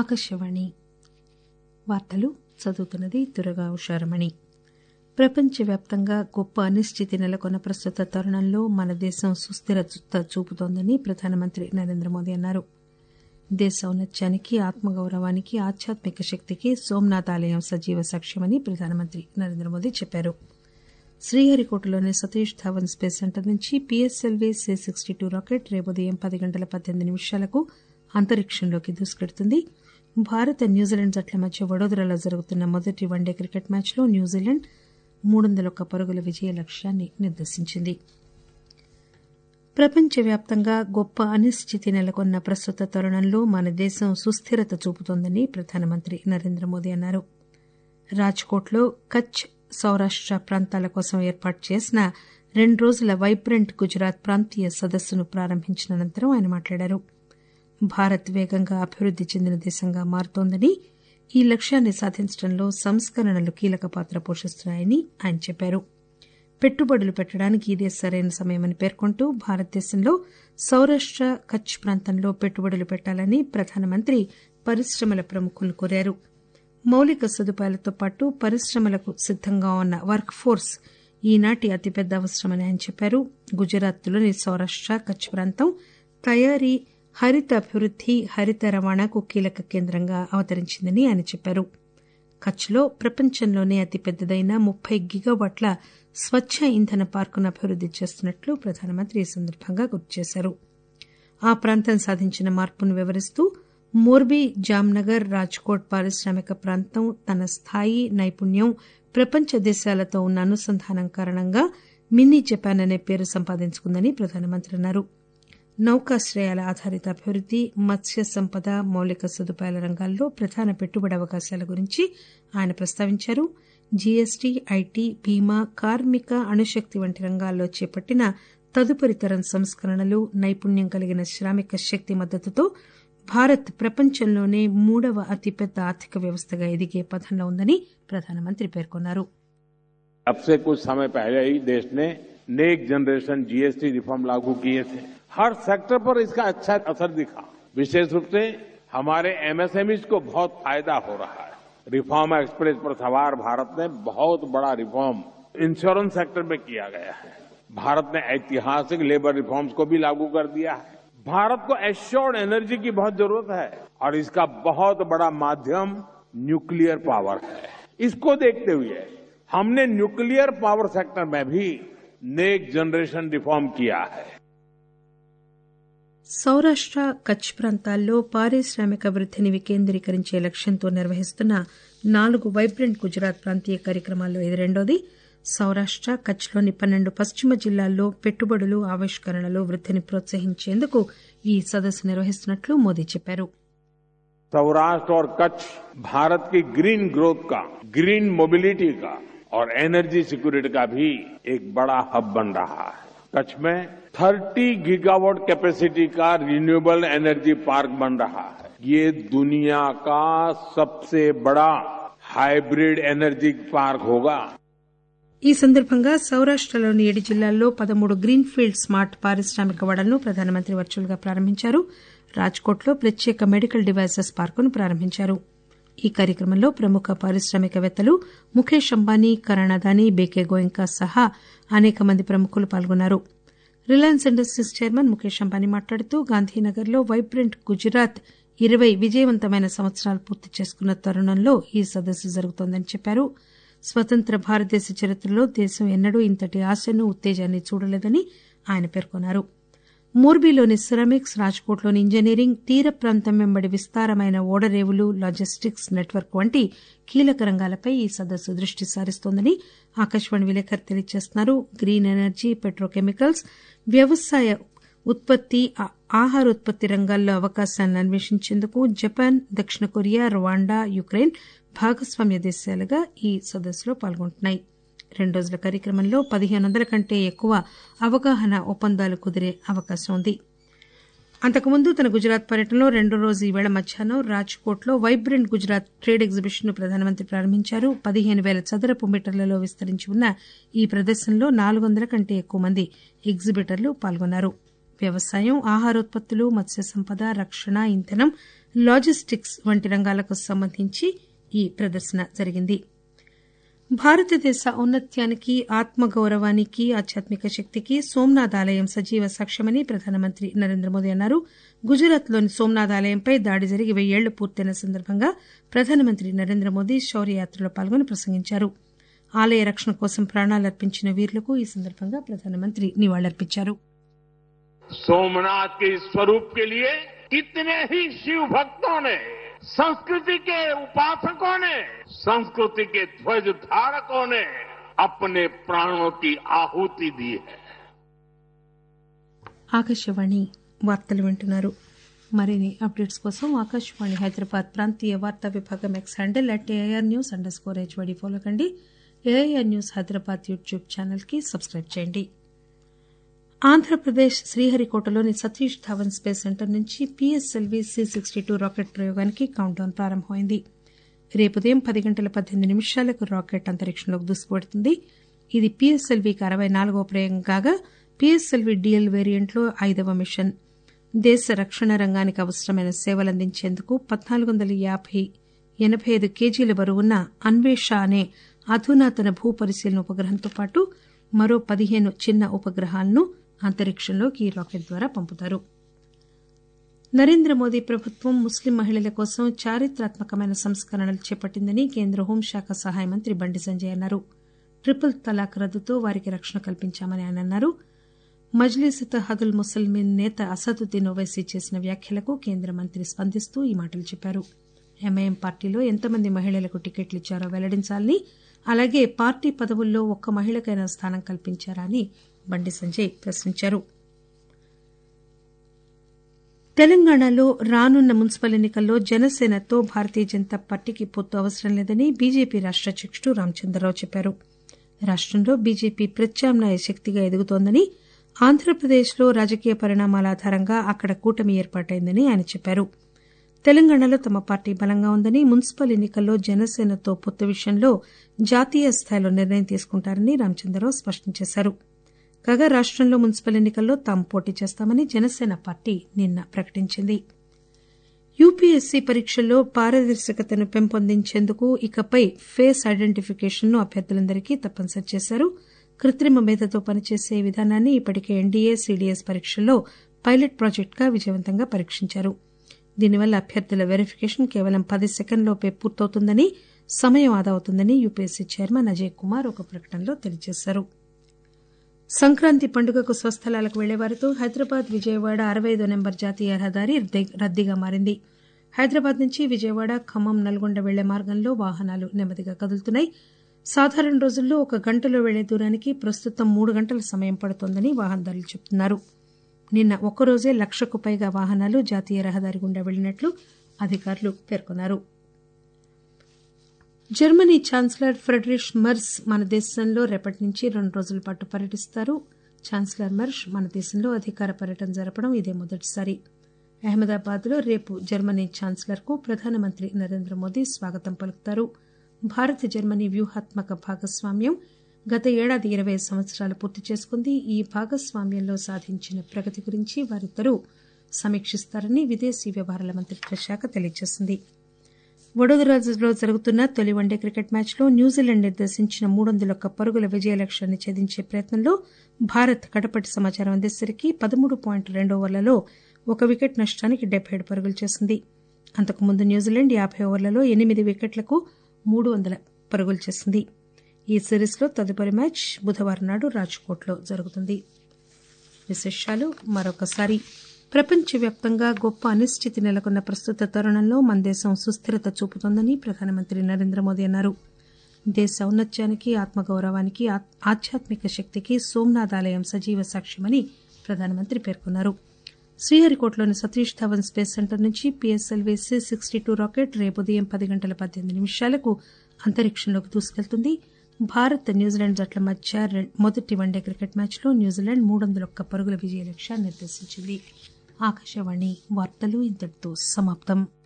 ఆకాశవాణి వార్తలు చదువుతున్నది దురగా ఉషారమణి ప్రపంచవ్యాప్తంగా గొప్ప అనిశ్చితి నెలకొన్న ప్రస్తుత తరుణంలో మన దేశం సుస్థిరత చూపుతోందని ప్రధానమంత్రి నరేంద్ర మోదీ అన్నారు దేశ ఔన్నత్యానికి ఆత్మగౌరవానికి ఆధ్యాత్మిక శక్తికి సోమనాథ్ ఆలయం సజీవ సాక్ష్యమని ప్రధానమంత్రి నరేంద్ర మోదీ చెప్పారు శ్రీహరికోటలోని సతీష్ ధావన్ స్పేస్ సెంటర్ నుంచి PSLV C sixty two rocket రేపు ఉదయం పది గంటల పద్దెనిమిది నిమిషాలకు అంతరిక్షంలోకి దూసుకెడుతుంది భారత్ న్యూజిలాండ్ జట్ల మధ్య వడోదరలో జరుగుతున్న మొదటి వన్డే క్రికెట్ మ్యాచ్లో న్యూజిలాండ్ మూడు వందల ఒక్క పరుగుల విజయ లక్ష్యాన్ని నిర్దేశించింది ప్రపంచవ్యాప్తంగా గొప్ప అనిశ్చితి నెలకొన్న ప్రస్తుత తరుణంలో మన దేశం సుస్థిరత చూపుతోందని ప్రధానమంత్రి నరేంద్ర మోదీ అన్నారు రాజ్కోట్లో కచ్ సౌరాష్ట ప్రాంతాల కోసం ఏర్పాటు చేసిన రెండు రోజుల వైబ్రెంట్ గుజరాత్ ప్రాంతీయ సదస్సును ప్రారంభించిన అనంతరం ఆయన మాట్లాడారు భారత్ వేగంగా అభివృద్ది చెందిన దేశంగా మారుతోందని ఈ లక్ష్యాన్ని సాధించడంలో సంస్కరణలు కీలక పాత్ర పోషిస్తున్నాయని ఆయన చెప్పారు పెట్టుబడులు పెట్టడానికి ఇదే సరైన సమయమని పేర్కొంటూ భారతదేశంలో సౌరాష్ట కచ్ ప్రాంతంలో పెట్టుబడులు పెట్టాలని ప్రధానమంత్రి పరిశ్రమల ప్రముఖులను కోరారు మౌలిక సదుపాయాలతో పాటు పరిశ్రమలకు సిద్దంగా ఉన్న వర్క్ ఫోర్స్ ఈనాటి అతిపెద్ద అవసరమని ఆయన చెప్పారు గుజరాత్లోని సౌరాష్ట కచ్ ప్రాంతం తయారీ హరిత అభివృద్ది హరిత రవాణాకు కీలక కేంద్రంగా అవతరించిందని ఆయన చెప్పారు కచ్లో ప్రపంచంలోనే అతిపెద్దదైన ముప్పై గిగావాట్ల స్వచ్చ ఇంధన పార్కును అభివృద్ది చేస్తున్నట్లు ప్రధానమంత్రి ఈ సందర్భంగా గుర్తు చేశారు ఆ ప్రాంతం సాధించిన మార్పును వివరిస్తూ మోర్బీ జామ్నగర్ రాజ్కోట్ పారిశ్రామిక ప్రాంతం తన స్థాయి నైపుణ్యం ప్రపంచ దేశాలతో ఉన్న అనుసంధానం కారణంగా మినీ జపాన్ అనే పేరు సంపాదించుకుందని ప్రధానమంత్రి అన్నారు నౌకాశ్రయాల ఆధారిత అభివృద్ది మత్స్య సంపద మౌలిక సదుపాయాల రంగాల్లో ప్రధాన పెట్టుబడి అవకాశాల గురించి ఆయన ప్రస్తావించారు జీఎస్టీ ఐటీ బీమా కార్మిక అణుశక్తి వంటి రంగాల్లో చేపట్టిన తదుపరి తరం సంస్కరణలు నైపుణ్యం కలిగిన శ్రామిక శక్తి మద్దతుతో భారత్ ప్రపంచంలోనే మూడవ అతిపెద్ద ఆర్థిక వ్యవస్థగా ఎదిగే పథంలో ఉందని ప్రధానమంత్రి పేర్కొన్నారు अब से कुछ समय पहले ही देश ने नेक जनरेशन जीएसटी रिफॉर्म लागू किए थे हर सेक्टर पर इसका अच्छा असर दिखा विशेष रूप से हमारे एमएसएमईज को बहुत फायदा हो रहा है रिफॉर्म एक्सप्रेस पर सवार भारत ने बहुत बड़ा रिफॉर्म इंश्योरेंस सेक्टर में किया गया है भारत ने ऐतिहासिक लेबर रिफॉर्म्स को भी लागू कर दिया है भारत को एश्योर्ड एनर्जी की बहुत जरूरत है और इसका बहुत बड़ा माध्यम न्यूक्लियर पावर है इसको देखते हुए हमने न्यूक्लियर पावर सेक्टर में भी नेक जनरेशन रिफॉर्म किया है సౌరాష్ట కచ్ ప్రాంతాల్లో పారిశ్రామిక వృద్దిని వికేంద్రీకరించే లక్ష్యంతో నిర్వహిస్తున్న నాలుగు వైబ్రెంట్ గుజరాత్ ప్రాంతీయ కార్యక్రమాల్లో ఇది రెండోది సౌరాష్ట కచ్లోని పన్నెండు పశ్చిమ జిల్లాల్లో పెట్టుబడులు ఆవిష్కరణలు వృద్దిని ప్రోత్సహించేందుకు ఈ సదస్సు నిర్వహిస్తున్నట్లు మోదీ చెప్పారు सौराष्ट्र और कच्छ भारत की ग्रीन ग्रोथ का ग्रीन मोबिलिटी का और एनर्जी सिक्योरिटी का भी एक बड़ा हब बन रहा है कच्छ में 30 गीगावाट कैपेसिटी का रिन्यूएबल एनर्जी पार्क बन रहा है ये दुनिया का सबसे बड़ा हाइब्रिड एनर्जी पार्क होगा ఈ సందర్భంగా సౌరాష్టలోని ఏడు జిల్లాల్లో పదమూడు గ్రీన్ ఫీల్డ్ స్మార్ట్ పారిశ్రామిక వాడలను ప్రధానమంత్రి వర్చువల్ గా ప్రారంభించారు రాజ్కోట్లో ప్రత్యేక మెడికల్ డివైసెస్ పార్కును ప్రారంభించారు ఈ కార్యక్రమంలో ప్రముఖ పారిశ్రామికవేత్తలు ముఖేష్ అంబానీ కరణ్ అదానీ బేకే గోయంకా సహా అనేక మంది ప్రముఖులు పాల్గొన్నారు Reliance industries chairman Mukesh Ambani మాట్లాడుతూ గాంధీనగర్లో వైబ్రెంట్ గుజరాత్ ఇరవై విజయవంతమైన సంవత్సరాలు పూర్తి చేసుకున్న తరుణంలో ఈ సదస్సు జరుగుతోందని చెప్పారు స్వతంత్ర భారతదేశ చరిత్రలో దేశం ఎన్నడూ ఇంతటి ఆశను ఉత్తేజాన్ని చూడలేదని ఆయన పేర్కొన్నారు మోర్బీలోని సిరామిక్స్ రాజ్కోట్లోని ఇంజనీరింగ్ తీర ప్రాంతం వెంబడి విస్తారమైన ఓడరేవులు లాజిస్టిక్స్ నెట్వర్క్ వంటి కీలక రంగాలపై ఈ సదస్సు దృష్టి సారిస్తోందని ఆకాశవాణి విలేకరి తెలియజేస్తున్నారు గ్రీన్ ఎనర్జీ పెట్రోకెమికల్స్ వ్యవసాయ ఉత్పత్తి ఆహారోత్పత్తి రంగాల్లో అవకాశాలను అన్వేషించేందుకు జపాన్ దక్షిణ కొరియా రవాండా యుక్రెయిన్ భాగస్వామ్య దేశాలుగా ఈ సదస్సులో పాల్గొంటున్నాయి రెండు రోజుల కార్యక్రమంలో పదిహేను వందల కంటే ఎక్కువ అవగాహన ఒప్పందాలు కుదిరే అవకాశం ఉంది అంతకుముందు తన గుజరాత్ పర్యటనలో రెండో రోజు ఈవేళ మధ్యాహ్నం రాజ్కోట్లో వైబ్రెంట్ గుజరాత్ ట్రేడ్ ఎగ్జిబిషన్ ను ప్రధానమంత్రి ప్రారంభించారు పదిహేను పేల చదరపు మీటర్లలో విస్తరించి ఉన్న ఈ ప్రదర్శనలో నాలుగు వందల కంటే ఎక్కువ మంది ఎగ్జిబిటర్లు పాల్గొన్నారు వ్యవసాయం ఆహారోత్పత్తులు మత్స్య సంపద రక్షణ ఇంధనం లాజిస్టిక్స్ వంటి రంగాలకు సంబంధించి ఈ ప్రదర్శన జరిగింది భారతదేశ ఔన్నత్యానికి ఆత్మగౌరవానికి ఆధ్యాత్మిక శక్తికి సోమనాథ్ ఆలయం సజీవ సాక్ష్యమని ప్రధానమంత్రి నరేంద్ర మోదీ అన్నారు గుజరాత్లోని సోమనాథ్ ఆలయంపై దాడి జరిగి వెయ్యేళ్లు పూర్తయిన సందర్భంగా ప్రధానమంత్రి నరేంద్ర మోదీ శౌర్యయాత్రలో పాల్గొని ప్రసంగించారు ఆలయ రక్షణ కోసం ప్రాణాలర్పించిన వీరులకు ఈ సందర్భంగా ప్రధానమంత్రి నివాళులర్పించారు सोमनाथ के इस स्वरूप के लिए कितने ही शिव भक्तों ने संस्कृति के उपासकों ने संस्कृति के ध्वज धारकों ने अपने प्राणों की आहुति दी है ఆకాశవాణి వార్తలు వింటున్నారు మరిన్ని అప్డేట్స్ కోసం ఆకాశవాణి హైదరాబాద్ ప్రాంతీయ వార్తా విభాగం X handle at AIR news underscore HYD follow కండి AIR news Hyderabad YouTube channel కి సబ్స్క్రైబ్ చేయండి ఆంధ్రప్రదేశ్ శ్రీహరికోటలోని సతీష్ ధావన్ స్పేస్ సెంటర్ నుంచి PSLV C sixty two rocket ప్రయోగానికి కౌంట్ డౌన్ ప్రారంభమైంది రేపు ఉదయం పది గంటల పద్దెనిమిది నిమిషాలకు రాకెట్ అంతరిక్షంలోకి దూసుకుపెడుతుంది ఇది పిఎస్ఎల్వికి అరవై నాలుగవ ప్రయోగం కాగా పిఎస్ఎల్వి డిఎల్ వేరియంట్లో ఐదవ మిషన్ దేశ రక్షణ రంగానికి అవసరమైన సేవలందించేందుకు పద్నాలుగు వందల యాభై ఎనబై ఐదు కేజీల బరువున్న అన్వేష అనే అధునాతన భూ పరిశీలన ఉపగ్రహంతో పాటు మరో పదిహేను చిన్న ఉపగ్రహాలను అంతరిక్షంలోకి ఈ రాకెట్ ద్వారా పంపుతారు నరేంద్ర మోదీ ప్రభుత్వం ముస్లిం మహిళల కోసం చారిత్రాత్మకమైన సంస్కరణలు చేపట్టిందని కేంద్ర హోంశాఖ సహాయ మంత్రి బండి సంజయ్ అన్నారు ట్రిపుల్ తలాక్ రద్దుతో వారికి రక్షణ కల్పించామని ఆయన అన్నారు మజ్లీస్ తహదుల్ ముసల్మీన్ నేత అసదుద్దీన్ ఓవైసీ చేసిన వ్యాఖ్యలకు కేంద్ర మంత్రి స్పందిస్తూ ఈ మాటలు చెప్పారు ఎంఐఎం పార్టీలో ఎంతమంది మహిళలకు టికెట్లు ఇచ్చారో వెల్లడించాలని అలాగే పార్టీ పదవుల్లో ఒక్క మహిళకైనా స్థానం కల్పించారా అని బండి సంజయ్ ప్రశ్నించారు తెలంగాణలో రానున్న మున్సిపల్ ఎన్నికల్లో జనసేనతో భారతీయ జనతా పార్టీకి పొత్తు అవసరం లేదని బీజేపీ రాష్ట అధ్యకుడు రామచంద్రరావు చెప్పారు రాష్టంలో బీజేపీ ప్రత్యామ్నాయ శక్తిగా ఎదుగుతోందని ఆంధ్రప్రదేశ్లో రాజకీయ పరిణామాల ఆధారంగా అక్కడ కూటమి ఏర్పాటైందని ఆయన చెప్పారు తెలంగాణలో తమ పార్టీ బలంగా ఉందని మున్సిపల్ ఎన్నికల్లో జనసేనతో పొత్తు విషయంలో జాతీయ స్థాయిలో నిర్ణయం తీసుకుంటారని రామచంద్రరావు స్పష్టం చేశారు కాగా రాష్టంలో మున్సిపల్ ఎన్నికల్లో తాము పోటీ చేస్తామని జనసేన పార్టీ నిన్న ప్రకటించింది యూపీఎస్సీ పరీక్షల్లో పారదర్శకతను పెంపొందించేందుకు ఇకపై ఫేస్ ఐడెంటిఫికేషన్ ను అభ్యర్థులందరికీ తప్పనిసరి చేశారు కృత్రిమ మేధతో పనిచేసే విధానాన్ని ఇప్పటికే ఎన్డీఏ సీడీఎస్ పరీక్షల్లో పైలట్ ప్రాజెక్టుగా విజయవంతంగా పరీక్షించారు దీనివల్ల అభ్యర్థుల వెరిఫికేషన్ కేవలం పది సెకండ్లోపే పూర్తవుతుందని సమయం ఆదా అవుతుందని యూపీఎస్సీ చైర్మన్ అజయ్ కుమార్ ఒక ప్రకటనలో తెలియజేశారు సంక్రాంతి పండుగకు స్వస్థలాలకు వెళ్లేవారితో హైదరాబాద్ విజయవాడ అరవై ఐదో నెంబర్ జాతీయ రహదారి రద్దీగా మారింది హైదరాబాద్ నుంచి విజయవాడ ఖమ్మం నల్గొండ వెళ్లే మార్గంలో వాహనాలు నెమ్మదిగా కదులుతున్నాయి సాధారణ రోజుల్లో ఒక గంటలో వెళ్లే దూరానికి ప్రస్తుతం మూడు గంటల సమయం పడుతోందని వాహనదారులు చెబుతున్నారు నిన్న ఒక్కరోజే లక్షకు పైగా వాహనాలు జాతీయ రహదారి గుండా వెళ్లినట్లు అధికారులు పేర్కొన్నారు జర్మనీ ఛాన్సలర్ ఫ్రెడరిష్ మర్స్ మన దేశంలో రేపటి నుంచి రెండు రోజుల పాటు పర్యటిస్తారు ఛాన్సలర్ మర్ష్ మన దేశంలో అధికార పర్యటన జరపడం ఇదే మొదటిసారి అహ్మదాబాద్ లో రేపు జర్మనీ ఛాన్సలర్ కు ప్రధానమంత్రి నరేంద్ర మోదీ స్వాగతం పలుకుతారు భారత్ జర్మనీ వ్యూహాత్మక భాగస్వామ్యం గత ఏడాది ఇరవై సంవత్సరాలు పూర్తి చేసుకుంది ఈ భాగస్వామ్యంలో సాధించిన ప్రగతి గురించి వారిద్దరూ సమీక్షిస్తారని విదేశీ వ్యవహారాల మంత్రిత్వ శాఖ తెలియజేసింది వడోదరాలో జరుగుతున్న తొలి వన్డే క్రికెట్ మ్యాచ్లో న్యూజిలాండ్ నిర్దేశించిన మూడు వందల ఒక్క పరుగుల విజయ లక్ష్యాన్ని ఛేదించే ప్రయత్నంలో భారత్ కడపటి సమాచారం అందేసరికి పదమూడు పాయింట్ రెండు ఓవర్లలో ఒక వికెట్ నష్టానికి డెబ్బై ఏడు పరుగులు చేసింది అంతకుముందు న్యూజిలాండ్ యాభై ఓవర్లలో ఎనిమిది వికెట్లకు మూడు వందల పరుగులు చేసింది ఈ సిరీస్లో తదుపరి మ్యాచ్ బుధవారం నాడు రాజ్కోట్లో జరుగుతుంది విశేషాలు మరొకసారి ప్రపంచవ్యాప్తంగా గొప్ప అనిశ్చితి నెలకొన్న ప్రస్తుత తరుణంలో మన దేశం సుస్థిరత చూపుతోందని ప్రధానమంత్రి నరేంద్ర మోదీ అన్నారు దేశ ఔన్నత్యానికి ఆత్మగౌరవానికి ఆధ్యాత్మిక శక్తికి సోమనాథ్ ఆలయం సజీవ సాక్ష్యమని ప్రధానమంత్రి పేర్కొన్నారు శ్రీహరికోటలోని సతీష్ ధవన్ స్పేస్ సెంటర్ నుంచి PSLV C sixty two rocket రేపు ఉదయం పది గంటల పద్దెనిమిది నిమిషాలకు అంతరిక్షంలోకి దూసుకెళ్తుంది భారత్ న్యూజిలాండ్ జట్ల మధ్య మొదటి వన్డే క్రికెట్ మ్యాచ్లో న్యూజిలాండ్ మూడు వందల ఒక్క పరుగుల విజయ లక్ష్యాన్ని నిర్దేశించింది ఆకాశవాణి వార్తలు ఇంతటితో సమాప్తం